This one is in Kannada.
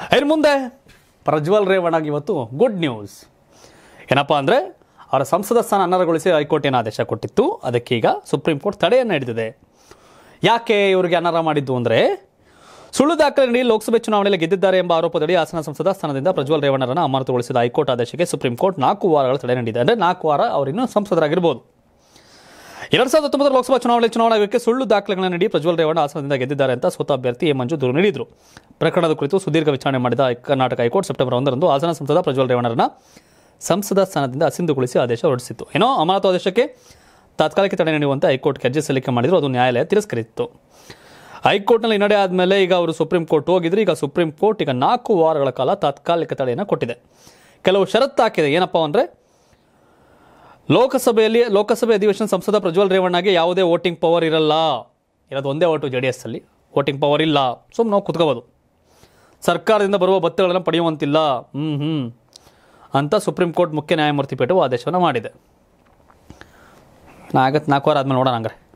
ಇನ್ನು ಮುಂದೆ ಪ್ರಜ್ವಲ್ ರೇವಣ್ಣಗೆ ಇವತ್ತು ಗುಡ್ ನ್ಯೂಸ್ ಏನಪ್ಪ ಅಂದರೆ ಅವರ ಸಂಸದ ಸ್ಥಾನ ಅನರ್ಹಗೊಳಿಸಿ ಹೈಕೋರ್ಟ್ ಏನು ಆದೇಶ ಕೊಟ್ಟಿತ್ತು ಅದಕ್ಕೀಗ ಸುಪ್ರೀಂ ಕೋರ್ಟ್ ತಡೆಯನ್ನು ಹಿಡಿದಿದೆ ಯಾಕೆ ಇವರಿಗೆ ಅನರ್ಹ ಮಾಡಿದ್ದು ಅಂದರೆ ಸುಳ್ಳು ದಾಖಲೆ ನೀಡಿ ಲೋಕಸಭೆ ಚುನಾವಣೆಯಲ್ಲಿ ಗೆದ್ದಿದ್ದಾರೆ ಎಂಬ ಆರೋಪದಡಿ ಹಾಸನ ಸಂಸದ ಸ್ಥಾನದಿಂದ ಪ್ರಜ್ವಲ್ ರೇವಣ್ಣರನ್ನು ಅಮಾನತುಗೊಳಿಸಿದ ಹೈಕೋರ್ಟ್ ಆದೇಶಕ್ಕೆ ಸುಪ್ರೀಂ ಕೋರ್ಟ್ ನಾಲ್ಕು ವಾರಗಳ ತಡೆ ನೀಡಿದೆ ಅಂದರೆ ನಾಲ್ಕು ವಾರ ಅವರಿನ್ನೂ ಸಂಸದರಾಗಿರ್ಬೋದು ಎರಡ್ ಸಾವಿರದ ಹತ್ತೊಂಬತ್ತರ ಲೋಕಸಭಾ ಚುನಾವಣೆ ಚುನಾವಣಾ ಆಯೋಗಕ್ಕೆ ಸುಳ್ಳು ದಾಖಲೆಗಳನ್ನು ನೀಡಿ ಪ್ರಜ್ವಲ್ ರೇವಣ್ಣ ಹಾಸನದಿಂದ ಗೆದ್ದಿದ್ದಾರೆ ಅಂತ ಸ್ವತಃ ಅಭ್ಯರ್ಥಿ ಎ ಮಂಜು ದೂರು ನೀಡಿದರು ಪ್ರಕರಣದ ಕುರಿತು ಸುದೀರ್ಘ ವಿಚಾರಣೆ ಮಾಡಿದ ಕರ್ನಾಟಕ ಹೈಕೋರ್ಟ್ ಸೆಪ್ಟೆಂಬರ್ ಒಂದರಂದು ಹಾಸನ ಸಂಸದ ಪ್ರಜ್ವಲ್ ರೇವಣ್ಣರನ್ನ ಸಂಸದ ಸ್ಥಾನದಿಂದ ಅಸಿಂದುಗೊಳಿಸಿ ಆದೇಶ ಹೊರಡಿಸಿತ್ತು ಏನೋ ಅಮಾನತು ಆದೇಶಕ್ಕೆ ತಾತ್ಕಾಲಿಕ ತಡೆ ನೀಡುವಂತೆ ಹೈಕೋರ್ಟ್ಗೆ ಅರ್ಜಿ ಸಲ್ಲಿಕೆ ಮಾಡಿದ್ರು ಅದು ನ್ಯಾಯಾಲಯ ತಿರಸ್ಕರಿಸಿತ್ತು ಹೈಕೋರ್ಟ್ನಲ್ಲಿ ಹಿನ್ನಡೆ ಆದಮೇಲೆ ಈಗ ಅವರು ಸುಪ್ರೀಂ ಕೋರ್ಟ್ ಹೋಗಿದ್ರು ಈಗ ಸುಪ್ರೀಂ ಕೋರ್ಟ್ ಈಗ ನಾಲ್ಕು ವಾರಗಳ ಕಾಲ ತಾತ್ಕಾಲಿಕ ತಡೆಯನ್ನು ಕೊಟ್ಟಿದೆ ಕೆಲವು ಷರತ್ತು ಹಾಕಿದೆ ಏನಪ್ಪ ಅಂದರೆ ಲೋಕಸಭೆಯಲ್ಲಿ ಲೋಕಸಭೆ ಅಧಿವೇಶನ ಸಂಸದ ಪ್ರಜ್ವಲ್ ರೇವಣ್ಣಗೆ ಯಾವುದೇ ವೋಟಿಂಗ್ ಪವರ್ ಇರಲ್ಲ ಇರೋದು ಒಂದೇ ಓಟು ಜೆ ಡಿ ಎಸ್ ಅಲ್ಲಿ ವೋಟಿಂಗ್ ಪವರ್ ಇಲ್ಲ ಸುಮ್ಮನೆ ನಾವು ಕುತ್ಕೋಬೋದು ಸರ್ಕಾರದಿಂದ ಬರುವ ಭತ್ಯೆಗಳನ್ನು ಪಡೆಯುವಂತಿಲ್ಲ ಹ್ಞೂ ಹ್ಞೂ ಅಂತ ಸುಪ್ರೀಂ ಕೋರ್ಟ್ ಮುಖ್ಯ ನ್ಯಾಯಮೂರ್ತಿ ಪೀಠವು ಆದೇಶವನ್ನು ಮಾಡಿದೆ ಆಗತ್ತೆ ನಾಲ್ಕು ವಾರ ಆದ್ಮೇಲೆ ನೋಡೋಣ ಹಂಗಾರೆ